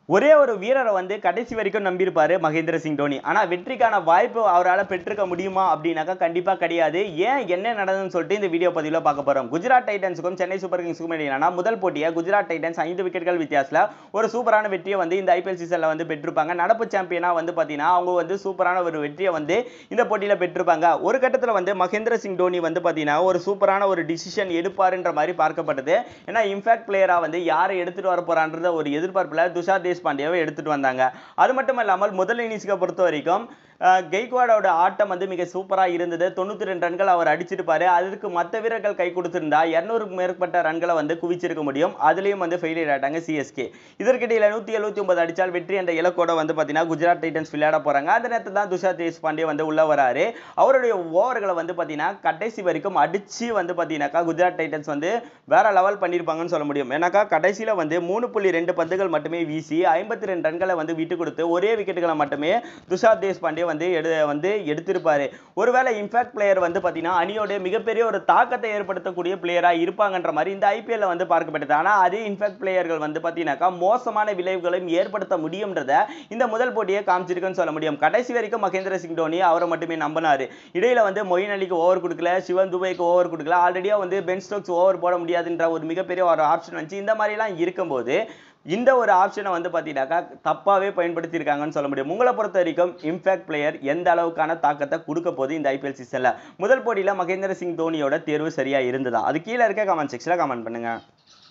ஒரே ஒரு வீரரை வந்து கடைசி வரைக்கும் நம்பியிருப்பாரு மகேந்திர சிங் தோனி ஆனா வெற்றிக்கான வாய்ப்பு அவரால் பெற்றிருக்க முடியுமா அப்படின்னாக்கா கண்டிப்பா கிடையாது ஏன் என்ன நடந்ததுன்னு சொல்லிட்டு இந்த வீடியோ பதிவில் பார்க்க போறோம் குஜராத் டைட்டன்ஸுக்கும் சென்னை சூப்பர் கிங்ஸுக்கும் இடையிலான முதல் போட்டியை குஜராத் டைட்டன்ஸ் ஐந்து விக்கெட்கள் வித்தியாசத்துல ஒரு சூப்பரான வெற்றியை வந்து இந்த ஐபிஎல் சீசன்ல வந்து பெற்றிருப்பாங்க நடப்பு சாம்பியனா வந்து பாத்தீங்கன்னா அவங்க வந்து சூப்பரான ஒரு வெற்றியை வந்து இந்த போட்டியில பெற்றிருப்பாங்க ஒரு கட்டத்துல வந்து மகேந்திர சிங் தோனி வந்து பாத்தீங்கன்னா ஒரு சூப்பரான ஒரு டிசிஷன் எடுப்பாருன்ற மாதிரி பார்க்கப்பட்டது ஏன்னா இம்பாக்ட் பிளேயரா வந்து யாரை எடுத்துட்டு வர போறான்றத ஒரு எதிர்பார்ப்புல துஷார் தேஷ்பாண்டேவை எடுத்துட்டு வந்தாங்க அது மட்டும் இல்லாமல் முதல் இன்னிங்ஸ்க்கு பொறுத்த வரைக்கும் அஹ், கெய்க்வாடோட ஆட்டம் வந்து மிக சூப்பராக இருந்தது தொண்ணூற்றி ரெண்டு ரன்கள் அவர் அடிச்சிருப்பாரு அதற்கு மற்ற வீரர்கள் கை கொடுத்திருந்தா இரநூறுக்கு மேற்பட்ட ரன்களை வந்து குவிச்சிருக்க முடியும் அதுலேயும் வந்து ஃபெயிலியர் ஆயிட்டாங்க சிஎஸ்கே இதற்கிடையில் நூற்றி எழுபத்தி ஒன்பது அடிச்சால் வெற்றி என்ற இலக்கோட வந்து பார்த்தீங்கன்னா குஜராத் டைட்டன்ஸ் விளையாட போறாங்க அந்த நேரத்தில் தான் துஷார் தேஷ்பாண்டே வந்து உள்ள வராரு அவருடைய ஓவர்களை வந்து பார்த்தீங்கன்னா கடைசி வரைக்கும் அடிச்சு வந்து பார்த்தீங்கன்னாக்கா குஜராத் டைட்டன்ஸ் வந்து வேற லெவல் பண்ணியிருப்பாங்கன்னு சொல்ல முடியும் ஏன்னாக்கா கடைசியில் வந்து மூணு புள்ளி ரெண்டு பந்துகள் மட்டுமே வீசி ஐம்பத்தி ரெண்டு ரன்களை வந்து விட்டு கொடுத்து ஒரே விக்கெட்டுகளை மட்டுமே துஷார் தேஷ்பாண்டே வந்து எடு வந்து எடுத்திருப்பாரு ஒருவேளை இம்பாக்ட் பிளேயர் வந்து பார்த்தீங்கன்னா அணியோட மிகப்பெரிய ஒரு தாக்கத்தை ஏற்படுத்தக்கூடிய பிளேயராக இருப்பாங்கன்ற மாதிரி இந்த ஐபிஎல்ல வந்து பார்க்கப்பட்டது ஆனால் அதே இம்பாக்ட் பிளேயர்கள் வந்து பார்த்தீங்கன்னாக்கா மோசமான விளைவுகளையும் ஏற்படுத்த முடியும்ன்றத இந்த முதல் போட்டியை காமிச்சிருக்குன்னு சொல்ல முடியும் கடைசி வரைக்கும் மகேந்திர சிங் தோனி அவரை மட்டுமே நம்பினாரு இடையில வந்து மொயின் அலிக்கு ஓவர் கொடுக்கல சிவன் துபைக்கு ஓவர் கொடுக்கல ஆல்ரெடியாக வந்து பென் ஸ்டோக்ஸ் ஓவர் போட முடியாதுன்ற ஒரு மிகப்பெரிய ஒரு ஆப்ஷன் வந்துச்சு இந்த மாதிரிலாம் இருக்கும்போது இந்த ஒரு ஆப்ஷனை வந்து பார்த்தீங்கன்னாக்கா தப்பாகவே பயன்படுத்தியிருக்காங்கன்னு சொல்ல முடியும் உங்களை பொறுத்த வரைக்கும் இம்பாக்ட் பிளேயர் எந்த அளவுக்கான தாக்கத்தை கொடுக்க போகுது இந்த ஐபிஎல் சீசனில் முதல் போட்டியில் மகேந்திர சிங் தோனியோட தேர்வு சரியா இருந்ததா அது கீழே இருக்க கமெண்ட் செக்ஷனில் கமெண்ட் பண்ணுங்க